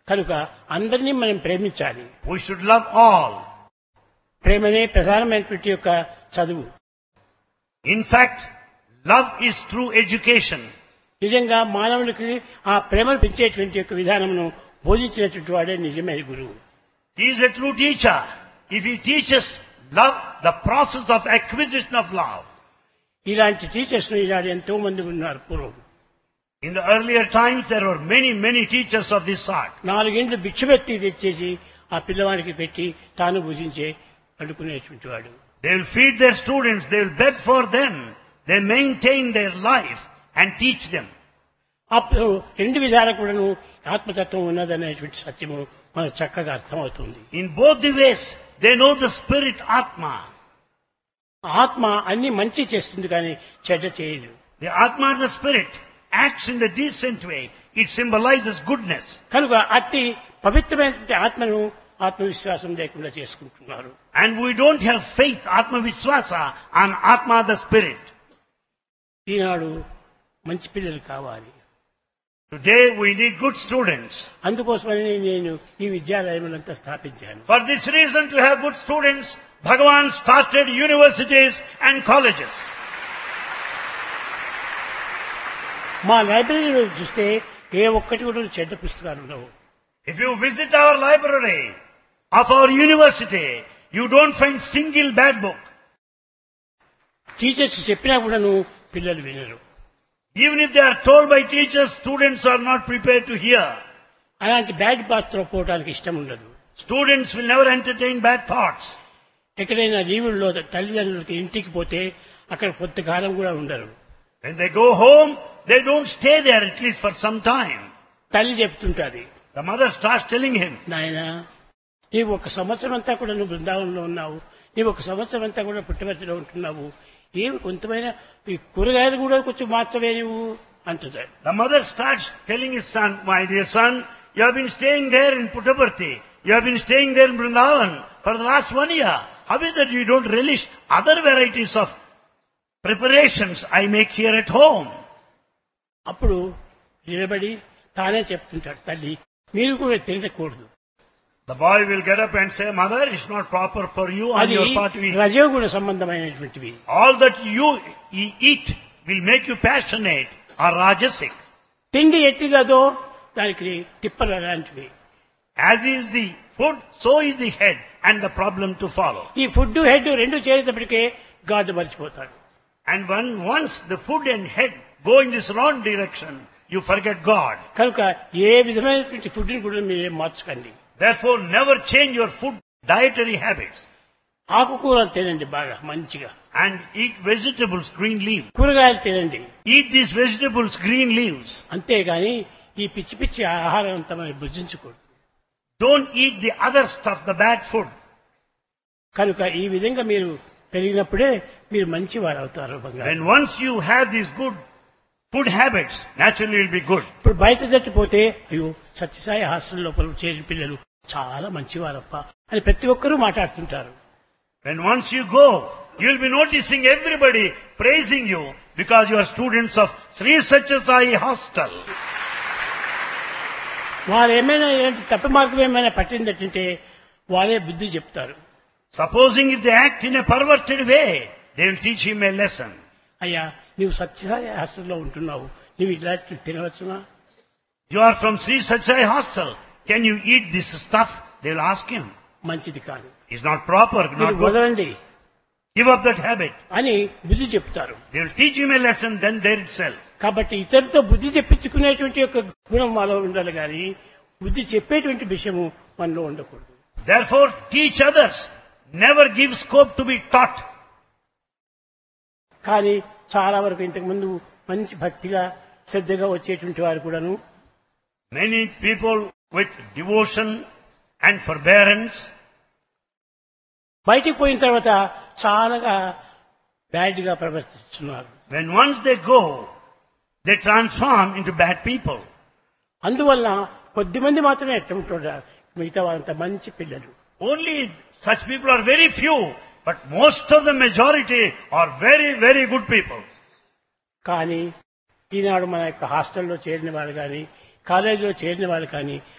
కనుక అందరినీ మనం ప్రేమించాలి We should love all. ప్రేమనే ప్రధానమైనటువంటి యొక్క చదువు In fact, love is true education. నిజంగా మానవులకి ఆ ప్రేమను పెంచేటువంటి యొక్క విధానమును బోధించినటువంటి వాడే నిజమైన గురువు He is a true teacher. If he teaches love, the process of acquisition of love. ఇలాంటి టీచర్స్ ఈనాడు ఎంతో మంది ఉన్నారు పూర్వం In the earlier times, there were many, many teachers of this sort. నాలుగేండ్లు భిక్షపెట్టి తెచ్చేసి ఆ పిల్లవాడికి పెట్టి తాను భుజించే అడుకునేటువంటి వాడు They will feed their students, they will beg for them, they maintain their life and teach them. అప్పుడు రెండు విధాలు కూడాను ఆత్మతత్వం ఉన్నదనేటువంటి సత్యము మనకు చక్కగా అర్థమవుతుంది In both the ways, they know the spirit Atma. ఆత్మ అన్ని మంచి చేస్తుంది కానీ చెడ్డ చేయదు The Atma, the spirit, acts in the decent way. It symbolizes goodness. కనుక అట్టి పవిత్రమైనటువంటి ఆత్మను ఆత్మవిశ్వాసం లేకుండా చేసుకుంటున్నారు And we don't have faith, Atma Viswasa, on Atma, the spirit. ఈనాడు మంచి పిల్లలు కావాలి Today we need good students. అందుకోసమని నేను ఈ విద్యాలయములంతా స్థాపించాను For this reason, to have good students, Bhagavan started universities and colleges. మా లైబ్రరీలో చూస్తే ఏ ఒక్కటి కూడా చెడ్డ పుస్తకాలు ఉండవు If you visit our library of our university, you don't find single bad book. Teachers చెప్పినా కూడాను పిల్లలు వినరు Even if they are told by teachers, students are not prepared to hear. అలాంటి బ్యాడ్ పాత్ర పోవడానికి ఇష్టం ఉండదు Students will never entertain bad thoughts. ఎక్కడైనా లీవుల్లో తల్లిదండ్రులకి ఇంటికి పోతే అక్కడ కొంతకాలం కూడా ఉండరు When they go home, they don't stay there at least for some time. తల్లి చెప్తుంటాది The mother starts telling him, నాయన నీవు ఒక సంవత్సరం అంతా కూడా నువ్వు బృందావనంలో ఉన్నావు నీవు ఒక సంవత్సరం అంతా కూడా పుట్టమర్తిలో ఉంటున్నావు ఏమి కొంతమైన ఈ కూరగాయలు కూడా కొంచెం మార్చవే నువ్వు అంటున్నాడు the mother starts telling his son, my dear son, you have been staying there in Puttaparthi. You have been staying there in Vrindavan for the last one year. How is that you don't relish other varieties of preparations I make here at home? అప్పుడు నిలబడి తానే చెప్తుంటాడు తల్లి మీరు కూడా తినకూడదు The boy will get up and say, mother, it's not proper for you on అది your part to eat. రజోగుణ సంబంధమైనటువంటివి All that you e- eat will make you passionate or rajasic. తిండి ఎట్టిదదో దానికి తిప్పలు అలాంటివి As is the food, so is the head and the problem to follow. ఈ food head రెండు చేరేటప్పటికే God మర్చిపోతాడు And when once the food and head go in this wrong direction, you forget God. కనుక ఏ విధమైనటువంటి ఫుడ్ని కూడా మీరేం మార్చకండి Therefore, never change your food dietary habits ఆకుకూరలు తినండి బాగా మంచిగా and eat vegetables, green leaves. కూరగాయలు తినండి Eat these vegetables, green leaves. అంతేగాని ఈ పిచ్చి పిచ్చి ఆహారం అంతా మనం భుజించకూడదు Don't eat the other stuff, the bad food. కనుక ఈ విధంగా మీరు పెరిగినప్పుడే మీరు మంచి వారు అవుతారు బంగారు When once you have these good food habits, naturally you'll be good. ఇప్పుడు బయట తట్టిపోతే అయ్యో సత్యసాయి హాస్టల్ లోపల చేరిన పిల్లలు చాలా మంచివారప్ప అని ప్రతి ఒక్కరూ మాట్లాడుతుంటారు When once you go, you'll be noticing everybody praising you because you are students of Sri Satyasai Hostel. వారు ఏమైనా ఇలాంటి తప్పు మార్గం ఏమైనా పట్టిందంటే వాళ్ళే బుద్ధి చెప్తారు Supposing if they act in a perverted way, they will teach him a lesson. అయ్యా నీవు సత్యసాయి హాస్టల్లో ఉంటున్నావు నీవు ఇలాంటి తినవచ్చునా You are from Sri Satyasai Hostel. Can you eat this stuff? They will ask him. మంచిది కాదు It's not proper, మీరు not good. వదలండి Give up that habit. అని బుద్ధి చెప్తారు They will teach him a lesson then there itself. కాబట్టి ఇతరులతో బుద్ధి చెప్పించుకునేటువంటి యొక్క గుణం మాలో ఉండాలి కానీ బుద్ధి చెప్పేటువంటి విషయము మనలో ఉండకూడదు Therefore, teach others. Never give scope to be taught. కానీ చాలా వరకు ఇంతకు ముందు మంచి భక్తిగా శ్రద్ధగా వచ్చేటువంటి వారు కూడాను Many people with devotion and forbearance, బయటికి పోయిన తర్వాత చాలాగా బ్యాడ్ గా ప్రవర్తిస్తున్నారు when once they go, they transform into bad people. అందువల్ల కొద్దిమంది మాత్రమే ఎట్టుంటారు మిగతా వాళ్ళంతా మంచి పిల్లలు Only such people are very few, but most of the majority are very, very good people. కానీ ఈనాడు మన యొక్క హాస్టల్లో చేరిన వాళ్ళు కానీ కాలేజీలో చేరిన వాళ్ళు కానీ